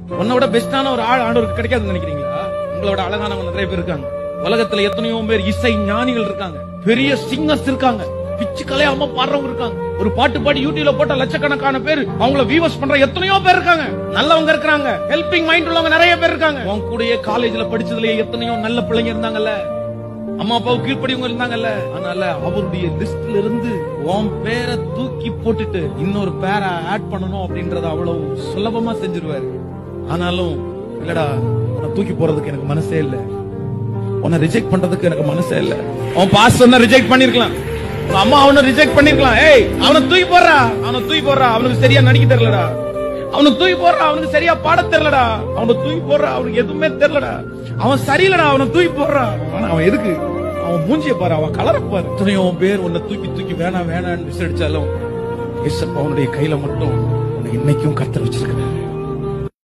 உன்னை விட பெஸ்டான ஒரு ஆள் ஆண்டவருக்கு கிடைக்காதுன்னு நினைக்கிறீங்களா உங்களோட அழகானவங்க நிறைய பேர் இருக்காங்க உலகத்துல எத்தனையோ பேர் இசை ஞானிகள் இருக்காங்க பெரிய சிங்கர்ஸ் இருக்காங்க பிச்சு கலையாம பாடுறவங்க இருக்காங்க ஒரு பாட்டு பாடி யூடியூப்ல போட்ட லட்சக்கணக்கான பேர் அவங்கள வியூவர்ஸ் பண்ற எத்தனையோ பேர் இருக்காங்க நல்லவங்க இருக்காங்க ஹெல்பிங் மைண்ட் உள்ளவங்க நிறைய பேர் இருக்காங்க உன் கூடயே காலேஜ்ல படிச்சதுலயே எத்தனையோ நல்ல பிள்ளைங்க இருந்தாங்கல்ல அம்மா அப்பாவுக்கு கீழ்ப்படியவங்க இருந்தாங்கல்ல அதனால அவருடைய லிஸ்ட்ல இருந்து உன் பேரை தூக்கி போட்டுட்டு இன்னொரு பேரை ஆட் பண்ணணும் அப்படின்றத அவ்வளவு சுலபமா செஞ்சிருவாரு ஆனாலும் இல்லடா உன்னை தூக்கி போறதுக்கு எனக்கு மனசே இல்ல உன்னை ரிஜெக்ட் பண்றதுக்கு எனக்கு மனசே இல்ல அவன் பாஸ் சொன்ன ரிஜெக்ட் பண்ணிருக்கலாம் உங்க அம்மா அவனை ரிஜெக்ட் பண்ணிருக்கலாம் ஏய் அவனை தூக்கி போடுறா அவனை தூக்கி போடுறா அவனுக்கு சரியா நடிக்க தெரியலடா அவனுக்கு தூக்கி போடுறா அவனுக்கு சரியா பாட தெரியலடா அவனை தூக்கி போடுறா அவனுக்கு எதுவுமே தெரியலடா அவன் சரியில்லடா அவனை தூக்கி போடுறா ஆனா அவன் எதுக்கு அவன் மூஞ்சிய பாரு அவன் கலர பாரு எத்தனையோ பேர் உன்னை தூக்கி தூக்கி வேணாம் வேணாம்னு விசாரிச்சாலும் ஏசப்பா அவனுடைய கையில மட்டும் உன்னை இன்னைக்கும் கத்தர் வச்சிருக்கிறாரு